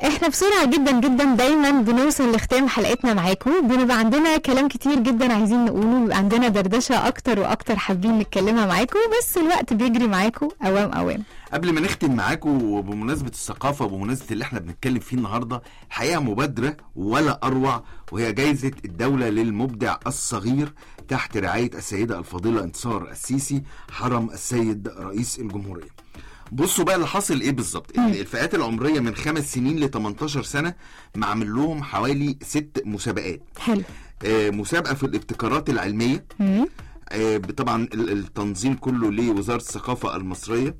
احنا بسرعة جدا جدا دايما بنوصل لختام حلقتنا معاكم بنبقى عندنا كلام كتير جدا عايزين نقوله بيبقى عندنا دردشة اكتر واكتر حابين نتكلمها معاكم بس الوقت بيجري معاكم اوام اوام قبل ما نختم معاكم وبمناسبة الثقافة وبمناسبة اللي احنا بنتكلم فيه النهاردة حقيقة مبادرة ولا أروع وهي جايزة الدولة للمبدع الصغير تحت رعاية السيدة الفاضلة انتصار السيسي حرم السيد رئيس الجمهورية بصوا بقى اللي حاصل ايه بالظبط مم. الفئات العمرية من خمس سنين ل 18 سنة معمل لهم حوالي ست مسابقات حلو آه، مسابقة في الابتكارات العلمية مم. آه، طبعا ال- التنظيم كله لوزارة الثقافة المصرية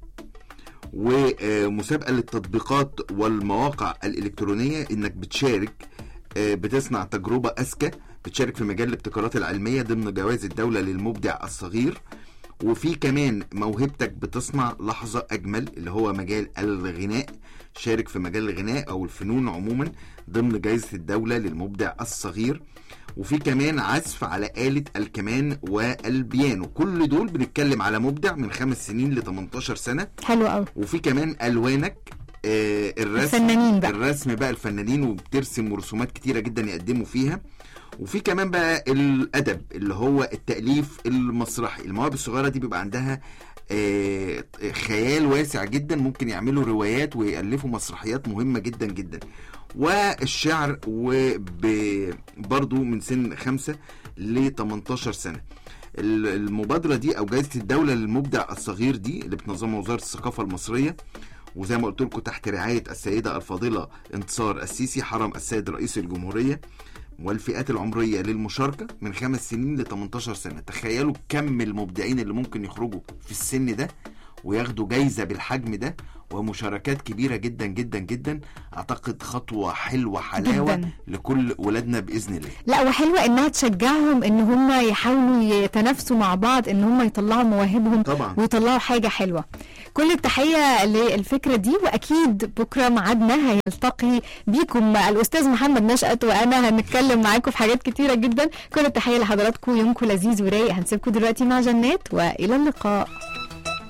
ومسابقة للتطبيقات والمواقع الإلكترونية إنك بتشارك آه، بتصنع تجربة أذكى بتشارك في مجال الابتكارات العلمية ضمن جوائز الدولة للمبدع الصغير وفي كمان موهبتك بتصنع لحظة أجمل اللي هو مجال الغناء شارك في مجال الغناء أو الفنون عموما ضمن جائزة الدولة للمبدع الصغير وفي كمان عزف على آلة الكمان والبيانو كل دول بنتكلم على مبدع من خمس سنين ل 18 سنة حلو قوي وفي كمان ألوانك آه الرسم الفنانين بقى. الرسم بقى الفنانين وبترسم رسومات كتيرة جدا يقدموا فيها وفي كمان بقى الأدب اللي هو التأليف المسرحي المواهب الصغيرة دي بيبقى عندها آه، خيال واسع جدا ممكن يعملوا روايات ويألفوا مسرحيات مهمة جدا جدا والشعر وبرضو من سن خمسة ل 18 سنة ال- المبادرة دي أو جائزة الدولة للمبدع الصغير دي اللي بتنظمها وزارة الثقافة المصرية وزي ما قلت لكم تحت رعاية السيدة الفاضلة انتصار السيسي حرم السيد رئيس الجمهورية والفئات العمرية للمشاركة من خمس سنين ل 18 سنة تخيلوا كم المبدعين اللي ممكن يخرجوا في السن ده وياخدوا جايزة بالحجم ده ومشاركات كبيرة جدا جدا جدا أعتقد خطوة حلوة حلاوة جداً. لكل ولادنا بإذن الله لا وحلوة انها تشجعهم ان هم يحاولوا يتنافسوا مع بعض ان هم يطلعوا مواهبهم طبعا ويطلعوا حاجة حلوة كل التحية للفكرة دي وأكيد بكرة ميعادنا هيلتقي بيكم الأستاذ محمد نشأت وأنا هنتكلم معاكم في حاجات كتيرة جدا كل التحية لحضراتكم يومكم لذيذ ورايق هنسيبكم دلوقتي مع جنات وإلى اللقاء